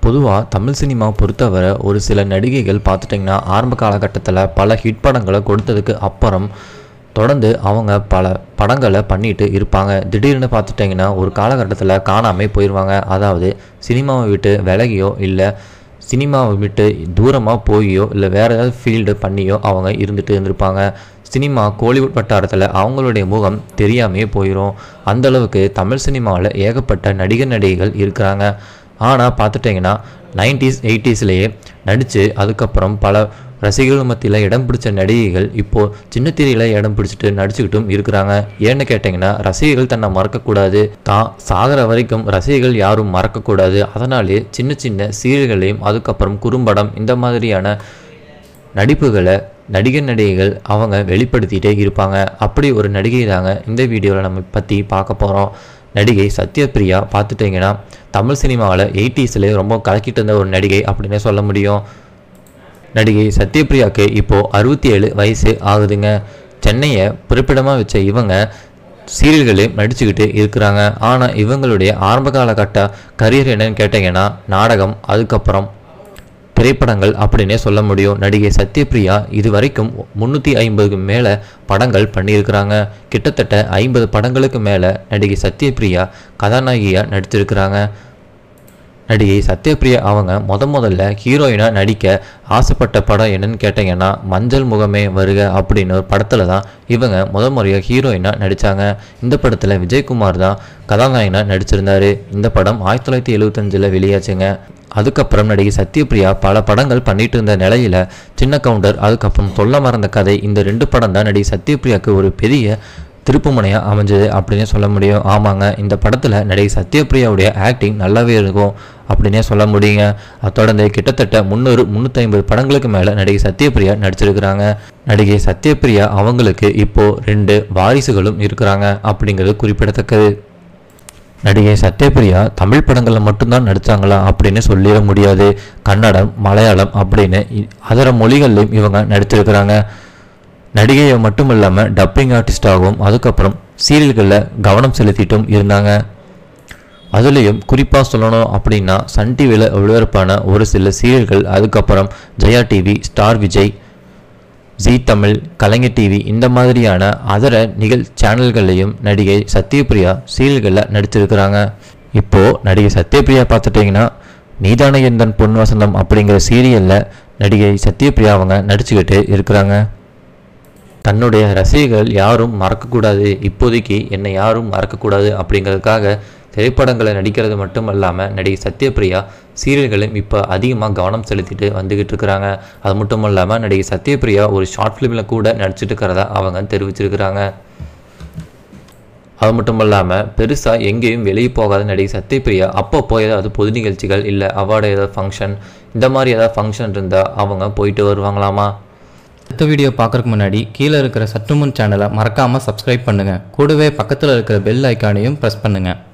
பொதுவாக தமிழ் சினிமா பொறுத்தவரை ஒரு சில நடிகைகள் பார்த்துட்டிங்கன்னா ஆரம்ப காலகட்டத்தில் பல ஹிட் படங்களை கொடுத்ததுக்கு அப்புறம் தொடர்ந்து அவங்க பல படங்களை பண்ணிட்டு இருப்பாங்க திடீர்னு பார்த்துட்டிங்கன்னா ஒரு காலகட்டத்தில் காணாமல் போயிடுவாங்க அதாவது சினிமாவை விட்டு விலகியோ இல்லை சினிமாவை விட்டு தூரமாக போயோ இல்லை வேறு ஏதாவது ஃபீல்டு பண்ணியோ அவங்க இருந்துட்டு இருந்திருப்பாங்க சினிமா கோலிவுட் வட்டாரத்தில் அவங்களுடைய முகம் தெரியாமையே போயிடும் அந்த அளவுக்கு தமிழ் சினிமாவில் ஏகப்பட்ட நடிகர் நடிகைகள் இருக்கிறாங்க ஆனால் பார்த்துட்டிங்கன்னா நைன்டிஸ் எயிட்டிஸ்லேயே நடித்து அதுக்கப்புறம் பல ரசிகர்கள் மத்தியில் இடம் பிடிச்ச நடிகைகள் இப்போது சின்ன திரையில் இடம் பிடிச்சிட்டு நடிச்சுக்கிட்டும் இருக்கிறாங்க ஏன்னு கேட்டிங்கன்னா ரசிகர்கள் தன்னை மறக்கக்கூடாது தான் சாகிற வரைக்கும் ரசிகர்கள் யாரும் மறக்கக்கூடாது அதனாலே சின்ன சின்ன சீரியல்களையும் அதுக்கப்புறம் குறும்படம் இந்த மாதிரியான நடிப்புகளை நடிகர் நடிகைகள் அவங்க வெளிப்படுத்திட்டே இருப்பாங்க அப்படி ஒரு நடிகை தாங்க இந்த வீடியோவில் நம்ம பற்றி பார்க்க போகிறோம் நடிகை சத்யபிரியா பார்த்துட்டிங்கன்னா தமிழ் சினிமாவில் எயிட்டிஸில் ரொம்ப கலக்கிட்டு இருந்த ஒரு நடிகை அப்படின்னே சொல்ல முடியும் நடிகை சத்யபிரியாவுக்கு இப்போது அறுபத்தி ஏழு வயசு ஆகுதுங்க சென்னையை பிறப்பிடமாக வச்ச இவங்க சீரியல்களையும் நடிச்சுக்கிட்டு இருக்கிறாங்க ஆனால் இவங்களுடைய ஆரம்ப காலகட்ட கரியர் என்னன்னு கேட்டிங்கன்னா நாடகம் அதுக்கப்புறம் திரைப்படங்கள் அப்படின்னே சொல்ல முடியும் நடிகை சத்யபிரியா இது வரைக்கும் முந்நூற்றி ஐம்பதுக்கு மேலே படங்கள் பண்ணியிருக்கிறாங்க கிட்டத்தட்ட ஐம்பது படங்களுக்கு மேலே நடிகை சத்யபிரியா கதாநாயகியாக நடிச்சிருக்கிறாங்க நடிகை சத்யபிரியா அவங்க முத முதல்ல ஹீரோயினாக நடிக்க ஆசைப்பட்ட படம் என்னன்னு கேட்டிங்கன்னா மஞ்சள் முகமே வருக அப்படின்னு ஒரு படத்தில் தான் இவங்க முத முறையாக ஹீரோயினாக நடித்தாங்க இந்த படத்தில் விஜயகுமார் தான் கதாநாயகனாக நடிச்சிருந்தாரு இந்த படம் ஆயிரத்தி தொள்ளாயிரத்தி எழுபத்தஞ்சில் வெளியாச்சுங்க அதுக்கப்புறம் நடிகை சத்யபிரியா பல படங்கள் பண்ணிட்டு இருந்த நிலையில சின்ன கவுண்டர் அதுக்கப்புறம் சொல்ல மறந்த கதை இந்த ரெண்டு படம் தான் நடிகை சத்யபிரியாவுக்கு ஒரு பெரிய திருப்புமுனையாக அமைஞ்சது அப்படின்னு சொல்ல முடியும் ஆமாங்க இந்த படத்தில் நடிகை சத்யபிரியாவுடைய ஆக்டிங் நல்லாவே இருக்கும் அப்படின்னே சொல்ல முடியுங்க அதை தொடர்ந்து கிட்டத்தட்ட முந்நூறு முந்நூற்றி ஐம்பது படங்களுக்கு மேலே நடிகை சத்யபிரியா நடிச்சிருக்கிறாங்க நடிகை சத்யபிரியா அவங்களுக்கு இப்போது ரெண்டு வாரிசுகளும் இருக்கிறாங்க அப்படிங்கிறது குறிப்பிடத்தக்கது நடிகை சத்யபிரியா தமிழ் படங்களில் மட்டும்தான் நடித்தாங்களா அப்படின்னு சொல்லிட முடியாது கன்னடம் மலையாளம் அப்படின்னு இ- அதர மொழிகள்லையும் இவங்க நடிச்சிருக்கிறாங்க நடிகையை மட்டும் இல்லாமல் டப்பிங் ஆர்டிஸ்டாகவும் அதுக்கப்புறம் சீரியல்களில் கவனம் செலுத்திட்டும் இருந்தாங்க அதுலேயும் குறிப்பாக சொல்லணும் அப்படின்னா சன் டிவியில் ஒளிபரப்பான ஒரு சில சீரியல்கள் அதுக்கப்புறம் Jaya TV Star Vijay Zee Tamil Kalaignar TV இந்த மாதிரியான அதர நிகழ் சேனல்கள்லையும் நடிகை சத்யபிரியா சீரியல்களில் நடிச்சிருக்கிறாங்க இப்போது நடிகை சத்யபிரியா பார்த்துட்டிங்கன்னா நீதான எந்தன் பொன் வசந்தம் அப்படிங்கிற சீரியலில் நடிகை சத்யபிரியா அவங்க நடிச்சுக்கிட்டு இருக்கிறாங்க தன்னுடைய ரசிகர்கள் யாரும் மறக்கக்கூடாது இப்போதைக்கு என்னை யாரும் மறக்கக்கூடாது அப்படிங்கிறதுக்காக திரைப்படங்களை நடிக்கிறது மட்டும் இல்லாமல் நடிகை சத்யபிரியா சீரியல்களும் இப்போ அதிகமாக கவனம் செலுத்திட்டு வந்துக்கிட்டு இருக்கிறாங்க அது மட்டும் இல்லாமல் நடிகை சத்யபிரியா ஒரு ஷார்ட் ஃபிலிமில் கூட நடிச்சிட்டு இருக்கிறதா அவங்க தெரிவிச்சிருக்கிறாங்க அது மட்டும் இல்லாமல் பெருசாக எங்கேயும் வெளியே போகாத நடிகை சத்யபிரியா அப்பப்போ ஏதாவது பொது நிகழ்ச்சிகள் இல்லை அவார்டு ஏதாவது ஃபங்க்ஷன் இந்த மாதிரி ஏதாவது ஃபங்க்ஷன் இருந்தால் அவங்க போயிட்டு வருவாங்களாமா அடுத்த வீடியோ பார்க்குறதுக்கு முன்னாடி கீழே இருக்கிற சற்றுமுன் சேனலை மறக்காமல் சப்ஸ்கிரைப் பண்ணுங்கள் கூடவே பக்கத்தில் இருக்கிற பெல் ஐக்கானையும் ப்ரெஸ் பண்ணுங்கள்